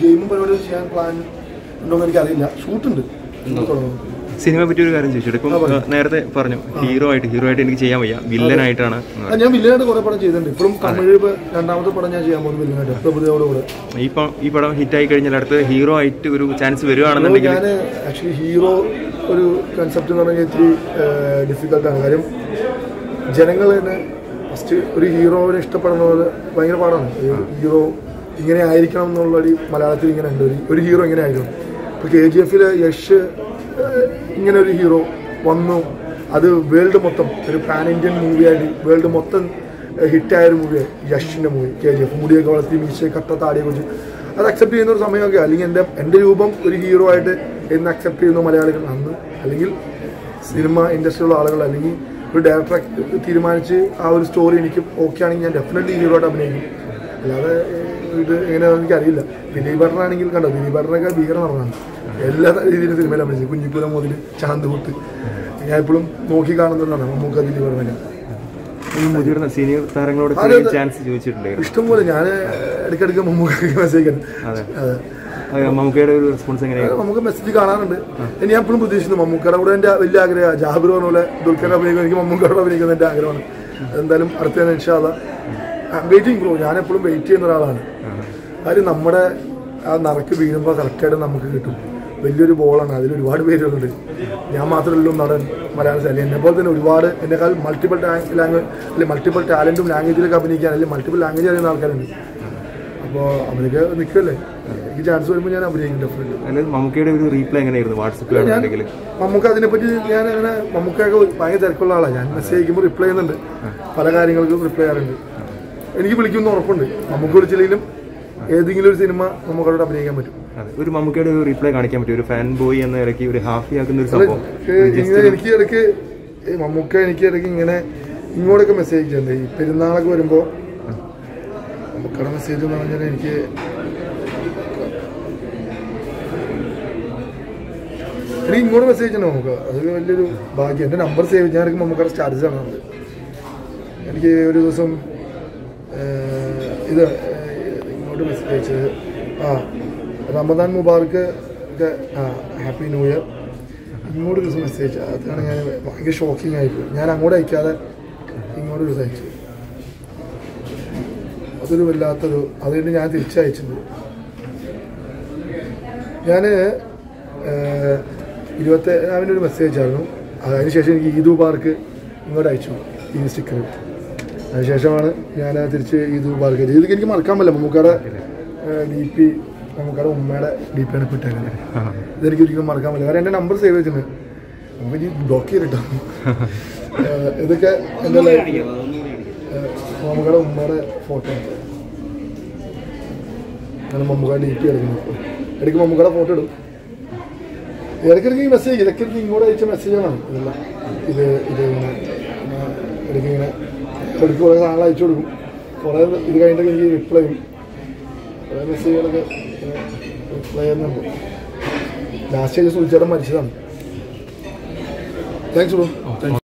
ഗെയിമും പരിപാടി ചെയ്യാൻ പ്ലാൻ ഉണ്ടോന്ന് എനിക്കറിയില്ല ഷൂട്ടുണ്ട് തുടങ്ങും സിനിമയെ പറ്റി ഒരു കാര്യം ചോദിച്ചോട്ടെ ഇപ്പം ആ, പറയൂ. ഏഹ്, നേരത്തെ പറഞ്ഞു ഹീറോ ആയിട്ട് ഹീറോ ആയിട്ട് എനിക്ക് ചെയ്യാൻ വയ്യ വില്ലനായിട്ടാണ് ആ, ഞാൻ വില്ലനായിട്ട് കുറെ പടം ചെയ്തിട്ടുണ്ട് ഇപ്പോഴും തമിഴ് ഇപ്പൊ രണ്ടാമത്തെ പടം ഞാൻ ചെയ്യാൻ പോകുന്നത് വില്ലനായിട്ട് പ്രഭുദേവോട് കൂടെ ഇപ്പം ഈ പടം ഹിറ്റായി കഴിഞ്ഞാൽ അടുത്ത് ഹീറോ ആയിട്ട് ഒരു ചാൻസ് വരുവാണെന്നുണ്ടെങ്കിൽ ഞാൻ ആക്ച്വലി ഹീറോ ഒരു കൺസെപ്റ്റ് എന്ന് പറഞ്ഞാൽ ഇത്തിരി ഡിഫിക്കൽട്ടാണ് കാര്യം ജനങ്ങൾ തന്നെ ഫസ്റ്റ് ഒരു ഹീറോനെ ഇഷ്ടപ്പെടുന്നത് ഭയങ്കര പാടാണ് ഒരു ഹീറോ ഇങ്ങനെ ആയിരിക്കണം എന്നുള്ള ഒരു മലയാളത്തിൽ ഇങ്ങനെ ഉണ്ട് ഒരു- ഒരു ഹീറോ ഇങ്ങനെ ആയിരിക്കണം ഇപ്പോൾ കെ ജി എഫിലെ യഷ് ഏഹ്, ഇങ്ങനെ ഒരു ഹീറോ വന്നു അത് വേൾഡ് മൊത്തം ഒരു പാൻ ഇന്ത്യൻ മൂവിയായിട്ട് വേൾഡ് മൊത്തം ഹിറ്റായ ഒരു മൂവിയാണ് യഷിൻ്റെ മൂവി കെ ജി എഫ് മുടിയൊക്കെ വളർത്തി മീശ കട്ട താടിയെ കുറിച്ച് അത് അക്സെപ്റ്റ് ചെയ്യുന്ന ഒരു സമയമൊക്കെ അല്ലെങ്കിൽ എൻ്റെ എൻ്റെ രൂപം ഒരു ഹീറോ ആയിട്ട് എന്ന് അക്സെപ്റ്റ് ചെയ്യുന്ന മലയാളികൾ അന്ന് അല്ലെങ്കിൽ സിനിമ ഇൻഡസ്ട്രിയിലുള്ള ആളുകൾ അല്ലെങ്കിൽ ഒരു ഡയറക്ടർ തീരുമാനിച്ച് ആ ഒരു സ്റ്റോറി എനിക്ക് ഓക്കെ ആണെങ്കിൽ ഞാൻ ഡെഫിനറ്റ്ലി ഹീറോ ആയിട്ട് അഭിനയിക്കും അല്ലാതെ ഏഹ്, ഇത് എങ്ങനെയാണെന്ന് എനിക്കറിയില്ല ദിലീപ് ഭരണാണെങ്കിൽ കണ്ടോ ദിലീപ് ഭരണൊക്കെ ഭീകര നടനാണ് എല്ലാ രീതിയിലും സിനിമയിൽ അഭിനയിച്ചു കുഞ്ഞിപ്പുല മുതൽ ചാന്തുകുത്ത് ഞാൻ എപ്പോഴും നോക്കി കാണുന്നതാണ് മമ്മൂക്ക ദിലീപ് ഭരണൊക്കെ ഈ മുതിർന്ന സീനിയർ താരങ്ങളോട് അതെ, അതെ. ചാൻസ് ചോദിച്ചിട്ടുണ്ടായിരുന്നു ഇഷ്ടംപോലെ ഞാൻ ഇടയ്ക്കിടയ്ക്ക് മമ്മൂക്കൊക്കെ മെസ്സേജ് അതെ. അതെ അത് മമ്മൂക്കയുടെ ഒരു റെസ്പോൺസ് എങ്ങനെയായിരുന്നു നമുക്ക് മെസ്സേജ് കാണാറുണ്ട് ഇനി ഞാൻ എപ്പോഴും പ്രതീക്ഷിക്കുന്നു മമ്മൂക്കയുടെ കൂടെ എൻ്റെ വലിയ ആഗ്രഹമാണ് ജാബിർ പറഞ്ഞ പോലെ ദുൽഖറിനെ അഭിനയിക്കും എനിക്ക് മമ്മൂക്കയുടെ അഭിനയിക്കുന്ന എൻ്റെ ആഗ്രഹമാണ് എന്തായാലും അടുത്ത തന്നെ ഇൻഷാല്ല വെയിറ്റിംഗ് ബ്രോ ഞാൻ എപ്പോഴും വെയിറ്റ് ചെയ്യുന്ന ഒരാളാണ് കാര്യം നമ്മുടെ ആ നറുക്ക് വീഴുമ്പോൾ കറക്റ്റായിട്ട് നമുക്ക് കിട്ടും വലിയൊരു ബോളാണ് അതിൽ ഒരുപാട് പേരുകളുണ്ട് ഞാൻ മാത്രമല്ലോ നടൻ മലയാള ശൈലി എന്നെ പോലെ തന്നെ ഒരുപാട് എന്നെക്കാൾ മൾട്ടിപ്പിൾ ലാംഗ്വേജ് അല്ലെങ്കിൽ മൾട്ടിപ്പിൾ ടാലൻറ്റും ലാംഗ്വേജിലൊക്കെ അഭിനയിക്കാൻ അല്ലെങ്കിൽ മൾട്ടിപ്പിൾ ലാംഗ്വേജ് അറിയുന്ന ആൾക്കാരുണ്ട് അപ്പോൾ അവരൊക്കെ നിൽക്കുമല്ലേ എനിക്ക് ചാൻസ് വരുമ്പോൾ ഞാൻ അഭിനയിക്കും ഡെഫിനറ്റ്ലി അതിൽ മമ്മൂക്കയുടെ ഒരു റീപ്ലൈ എങ്ങനെയായിരുന്നു വാട്സപ്പിലാണെന്നുണ്ടെങ്കിൽ നമുക്ക് അതിനെപ്പറ്റി ഞാൻ അങ്ങനെ നമുക്കൊക്കെ ഭയങ്കര തിരക്കുള്ള ആളാണ് ഞാൻ മെസ്സേജ് അയക്കുമ്പോൾ റിപ്ലൈ ചെയ്യുന്നുണ്ട് പല കാര്യങ്ങൾക്കും റിപ്ലൈ ചെയ്യാറുണ്ട് എനിക്ക് വിളിക്കുമെന്ന് ഉറപ്പുണ്ട് നമുക്ക് വിളിച്ചില്ലെങ്കിലും ഏതെങ്കിലും ഒരു സിനിമ നമുക്കവിടെ അഭിനയിക്കാൻ പറ്റും അതെ ഒരു മമ്മൂക്കയുടെ ഒരു റീപ്ലൈ കാണിക്കാൻ പറ്റും ഒരു ഫാൻ ബോയ് എന്ന ഇടയ്ക്ക് ഒരു ഹാപ്പി ആക്കുന്ന ഒരു അത് സംഭവം ഇങ്ങനെ എനിക്ക് ഇടയ്ക്ക് ഈ മമ്മൂക്ക എനിക്ക് ഇടയ്ക്ക് ഇങ്ങനെ ഇങ്ങോട്ടൊക്കെ മെസ്സേജ് ചെയ്യുന്നുണ്ട് ഈ പെരുന്നാളൊക്കെ വരുമ്പോൾ മമ്മൂക്കയുടെ മെസ്സേജ് എന്ന് പറഞ്ഞാൽ എനിക്ക് എനിക്ക് ഇങ്ങോട്ട് മെസ്സേജ് ചെയ്യണം നമുക്ക് അത് വലിയൊരു ഭാഗ്യം എൻ്റെ നമ്പർ സേവ് ഞാൻ എനിക്ക് മമ്മൂക്കയുടെ സ്റ്റാറ്റസ് ആണ് അത് എനിക്ക് ഒരു ദിവസം ഏഹ്, ഇത് ഏഹ്, ഇങ്ങോട്ട് മെസ്സേജ് അയച്ചത് ആ റമദാൻ മുബാർക്ക് ഒക്കെ ആ ഹാപ്പി ന്യൂ ഇയർ ഇങ്ങോട്ട് ഒരു ദിവസം മെസ്സേജ് അതാണ് ഞാൻ ഭയങ്കര ഷോക്കിംഗ് ആയിപ്പോയി ഞാൻ അങ്ങോട്ട് അയക്കാതെ ഇങ്ങോട്ട് ഒരു ദിവസം അയച്ചു അതൊരു വല്ലാത്തൊരു അതുകൊണ്ട് ഞാൻ തിരിച്ചയച്ചത് ഞാൻ ഇരുപത്തേഴാവിൻ്റെ ഒരു മെസ്സേജ് ആയിരുന്നു അതിനുശേഷം എനിക്ക് ഈദ് മുബാർക്ക് ഇങ്ങോട്ട് അയച്ചു ഈ സ്റ്റിക്കർ അതിനുശേഷമാണ് ഞാൻ തിരിച്ച് ഈദ് മുബാർക്ക് ഇതൊക്കെ എനിക്ക് മറക്കാൻ പറ്റില്ല മമ്മൂക്കയുടെ ഡി പി മമ്മൂക്കയുടെ ഉമ്മയുടെ ഡി പി ആണ് ഇപ്പോൾ ഇട്ടേക്കുന്നത് ഇതെനിക്ക് ഒരിക്കലും മറക്കാൻ പറ്റില്ല കാരണം എൻ്റെ നമ്പർ സേവ് ചെയ്തിട്ടുണ്ട് നമുക്ക് ഇനി ബ്ലോക്ക് ചെയ്തിട്ടോ ഏഹ് ഇതൊക്കെ എൻ്റെ ലൈഫ് മമ്മൂക്കയുടെ ഉമ്മയുടെ ഫോട്ടോ ഞാൻ മമ്മൂക്കയുടെ ഡി പി എടുക്കുന്നു ഇടയ്ക്ക് മമ്മൂക്കയുടെ ഫോട്ടോ ഇടും ഇടയ്ക്കിടയ്ക്ക് ഈ മെസ്സേജ് ഇടയ്ക്കിടയ്ക്ക് ഇങ്ങോട്ട് അയച്ച മെസ്സേജാണ് ഇതെല്ലാം ഇത് ഇത് ഇങ്ങനെ ഞാൻ ഇടയ്ക്ക് ഇങ്ങനെ ഇടയ്ക്ക് കുറേ നാളെ അയച്ചു കൊടുക്കും കുറേ ഇത് കഴിഞ്ഞിട്ടൊക്കെ എനിക്ക് റിപ്ലൈ ചെയ്യും കുറേ മെസ്സേജുകളൊക്കെ റിപ്ലൈ ചെയ്യുന്നുണ്ട് ലാസ്റ്റ് ആയിട്ട് സുൽച്ചേട്ടൻ മരിച്ചതാണ് താങ്ക്സ് ബ്രോ താങ്ക്സ്